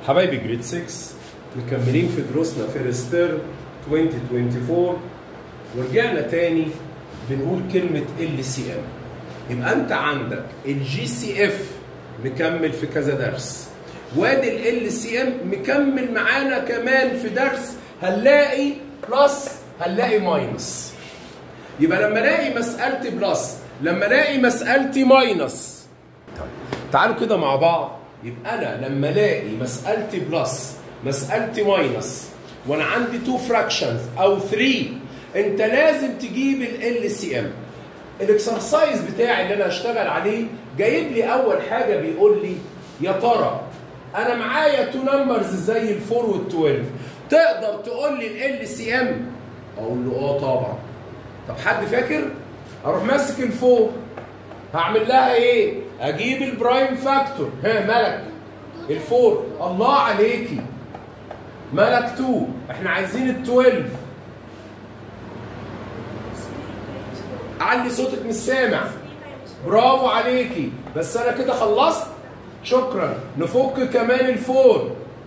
حبايبي جريد 6 مكملين في دروسنا فيرست تيرم 2024 ورجعنا تاني بنقول كلمة ال سي ام يبقى انت عندك الجي سي اف مكمل في كذا درس وادي ال سي ام مكمل معانا كمان في درس هنلاقي بلس هنلاقي ماينس يبقى لما الاقي مسألتي بلس لما الاقي مسألتي ماينس طيب تعالوا كده مع بعض يبقى انا لما الاقي مسألتي بلس مسألتي ماينس وانا عندي تو فراكشنز او 3 انت لازم تجيب ال سي ام الاكسرسايز بتاعي اللي انا هشتغل عليه جايب لي اول حاجه بيقول لي يا ترى انا معايا تو نمبرز زي ال 4 وال 12 تقدر تقول لي ال سي ام اقول له اه طبعا طب حد فاكر اروح ماسك الفور هعمل لها ايه اجيب البرايم فاكتور ها ملك الفور الله عليكي ملك 2 احنا عايزين ال 12 علي صوتك مش سامع برافو عليكي بس انا كده خلصت شكرا نفك كمان الفور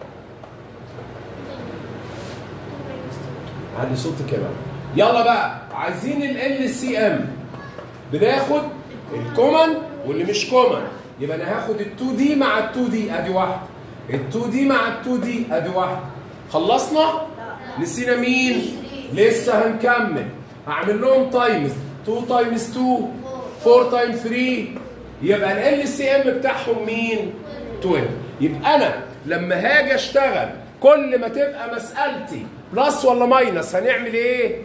علي صوتك كمان يلا بقى عايزين ال سي ام بناخد الكومن واللي مش كومن يبقى انا هاخد ال2 دي مع ال2 دي ادي واحده ال2 دي مع ال2 دي ادي واحده خلصنا نسينا مين لسه هنكمل هعمل لهم تايمز 2 تايمز 2 4 تايمز 3 يبقى ال سي ام بتاعهم مين 12 يبقى انا لما هاجي اشتغل كل ما تبقى مسألتي بلس ولا ماينس هنعمل ايه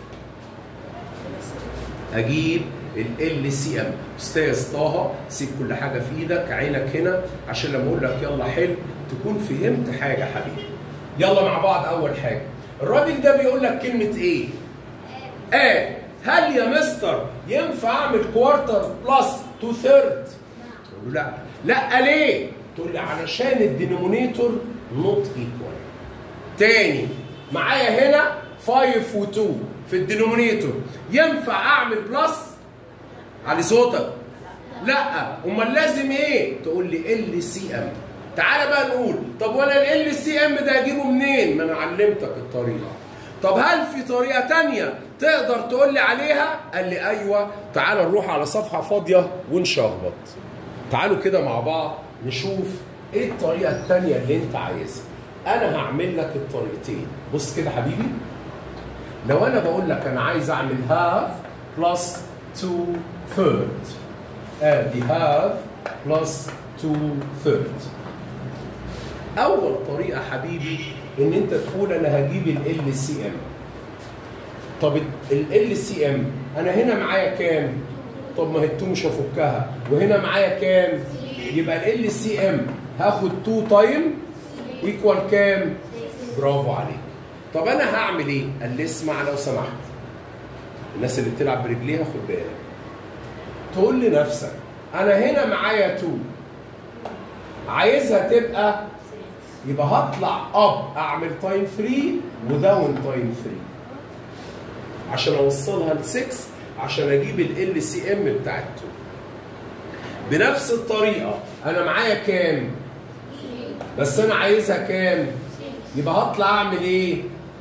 اجيب ال سي ام استاذ طه سيب كل حاجه في ايدك عينك هنا عشان لما اقول لك يلا حل تكون فهمت حاجه حبيبي يلا مع بعض اول حاجه الراجل ده بيقول لك كلمه ايه اه هل يا مستر ينفع اعمل كوارتر بلس تو ثيرد تقول له لا لا ليه تقول لي علشان الدينومينيتور نوت ايكوال تاني معايا هنا 5 و2 في الدينومينيتور ينفع اعمل بلس علي صوتك لا امال لازم ايه تقول لي ال سي ام تعالى بقى نقول طب وانا ال سي ام ده اجيبه منين ما انا علمتك الطريقه طب هل في طريقه تانية تقدر تقول لي عليها قال لي ايوه تعالى نروح على صفحه فاضيه ونشخبط تعالوا كده مع بعض نشوف ايه الطريقه التانية اللي انت عايزها انا هعمل لك الطريقتين بص كده حبيبي لو انا بقول لك انا عايز اعمل هاف بلس 2 ثيرد ادي هاف بلس 2 ثيرد اول طريقه حبيبي ان انت تقول انا هجيب ال سي ام طب ال سي ام انا هنا معايا كام طب ما هي 2 مش هفكها وهنا معايا كام يبقى ال سي ام هاخد 2 تايم ايكوال كام برافو عليك طب انا هعمل ايه قال لي اسمع لو سمحت الناس اللي بتلعب برجليها خد بالك تقول لنفسك انا هنا معايا 2 عايزها تبقى يبقى هطلع اب اعمل تايم 3 وداون تايم 3 عشان اوصلها ل 6 عشان اجيب ال سي ام بتاعت 2 بنفس الطريقه انا معايا كام بس انا عايزها كام يبقى هطلع اعمل ايه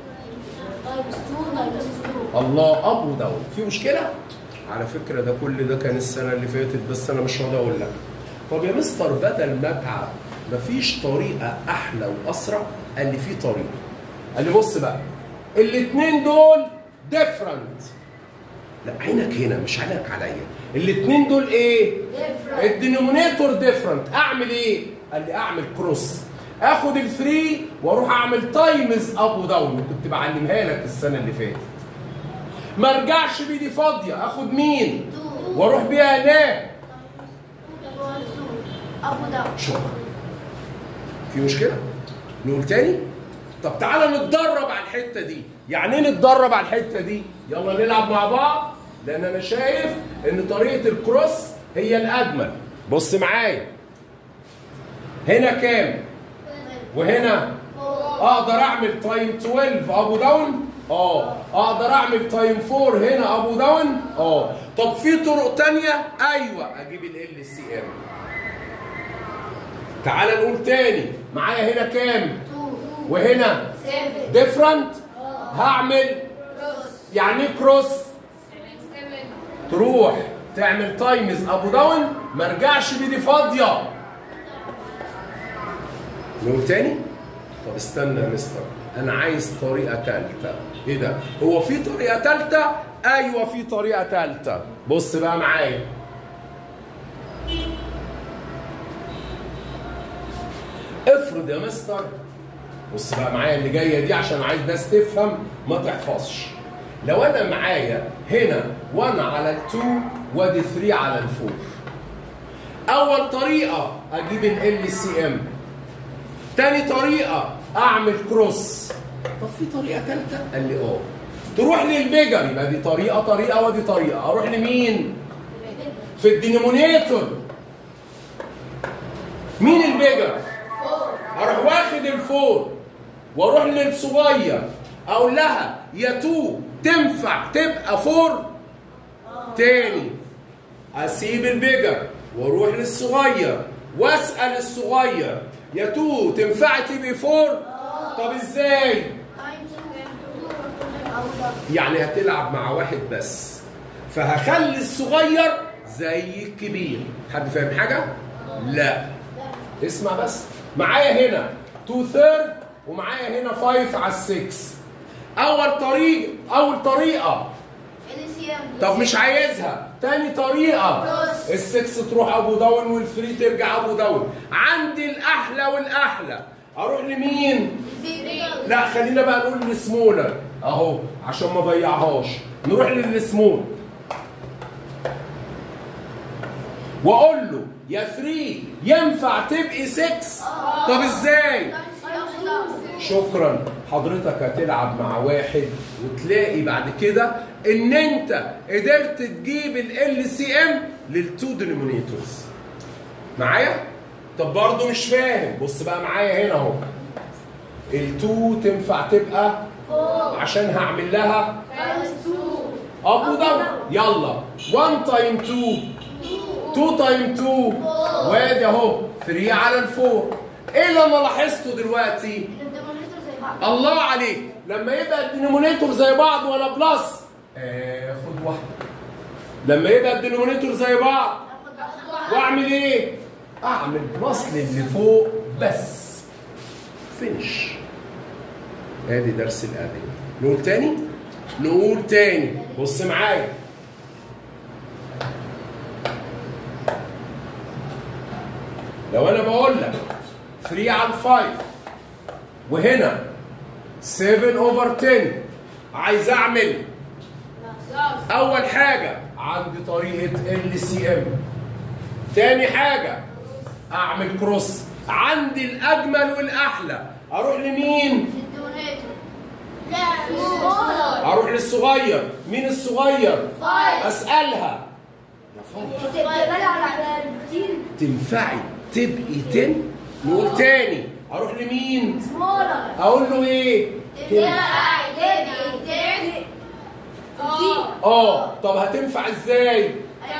الله اب وداون في مشكله على فكره ده كل ده كان السنه اللي فاتت بس انا مش راضي اقول لك طب يا مستر بدل ما اتعب مفيش طريقه احلى واسرع قال لي في طريقه قال لي بص بقى الاثنين دول ديفرنت لا عينك هنا مش عينك عليا الاثنين دول ايه الدينومينيتور ديفرنت اعمل ايه قال لي اعمل كروس اخد الفري واروح اعمل تايمز اب وداون كنت بعلمها لك السنه اللي فاتت ما ارجعش بايدي فاضيه اخد مين واروح بيها هناك ابو داود شكرا في مشكله نقول تاني طب تعالى نتدرب على الحته دي يعني ايه نتدرب على الحته دي يلا نلعب مع بعض لان انا شايف ان طريقه الكروس هي الاجمل بص معايا هنا كام وهنا اقدر اعمل تايم 12 ابو داون اه اقدر اعمل تايم 4 هنا ابو داون اه طب في طرق تانية ايوه اجيب ال سي ام تعال نقول تاني معايا هنا كام وهنا ديفرنت هعمل يعني ايه كروس تروح تعمل تايمز ابو داون ما ارجعش بايدي فاضيه نقول تاني طب استنى يا مستر انا عايز طريقه ثالثه ايه ده هو في طريقه ثالثه ايوه في طريقه ثالثه بص بقى معايا افرض يا مستر بص بقى معايا اللي جايه دي عشان عايز ناس تفهم ما تحفظش لو انا معايا هنا 1 على ال 2 وادي 3 على ال 4 اول طريقه اجيب ال سي ام تاني طريقه اعمل كروس طب في طريقه ثالثه قال لي اه تروح للبيجر يبقى دي طريقه طريقه ودي طريقه اروح لمين في الدينومينيتور مين البيجر اروح واخد الفور واروح للصغير اقول لها يا تو تنفع تبقى فور تاني اسيب البيجر واروح للصغير واسال الصغير يا تو تنفعي تبقي فور طب ازاي يعني هتلعب مع واحد بس فهخلي الصغير زي الكبير حد فاهم حاجه لا اسمع بس معايا هنا 2 ثيرد ومعايا هنا 5 على 6 اول طريق اول طريقه طب مش عايزها تاني طريقة السكس تروح ابو داون والفري ترجع ابو داون عندي الاحلى والاحلى اروح لمين لا خلينا بقى نقول السمولر اهو عشان ما اضيعهاش نروح للسمول واقول له يا 3 ينفع تبقي 6 طب ازاي شكرا حضرتك هتلعب مع واحد وتلاقي بعد كده ان انت قدرت تجيب ال سي ام للتو دينومينيتورز معايا طب برضه مش فاهم بص بقى معايا هنا اهو ال2 تنفع تبقى عشان هعمل لها ابو داون يلا 1 تايم 2 2 تايم 2 وادي اهو 3 على الفور ايه اللي انا لاحظته دلوقتي الله عليك لما يبقى الدينومينيتور زي بعض وانا بلس اخد واحده لما يبقى الدينومينيتور زي بعض واعمل ايه اعمل بلس للي فوق بس فينش ادي درس الادب نقول تاني نقول تاني بص معايا لو انا بقول لك 3 على 5 وهنا 7 اوفر 10 عايز اعمل اول حاجه عندي طريقه ال سي ام تاني حاجه اعمل كروس عندي الاجمل والاحلى اروح لمين اروح للصغير مين الصغير اسالها تنفعي تبقي 10 نقول تاني اروح لمين اقول له ايه اه طب هتنفع ازاي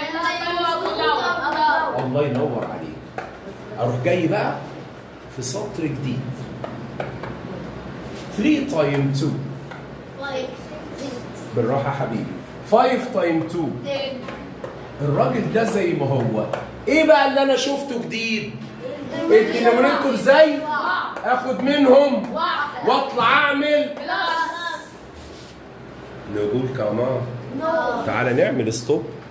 الله ينور عليك اروح جاي بقى في سطر جديد 3 تايم 2 بالراحه حبيبي 5 تايم 2 الراجل ده زي ما هو ايه بقى اللي انا شفته جديد الدينامينيتور زي اخد منهم واطلع اعمل نقول كمان تعالى نعمل ستوب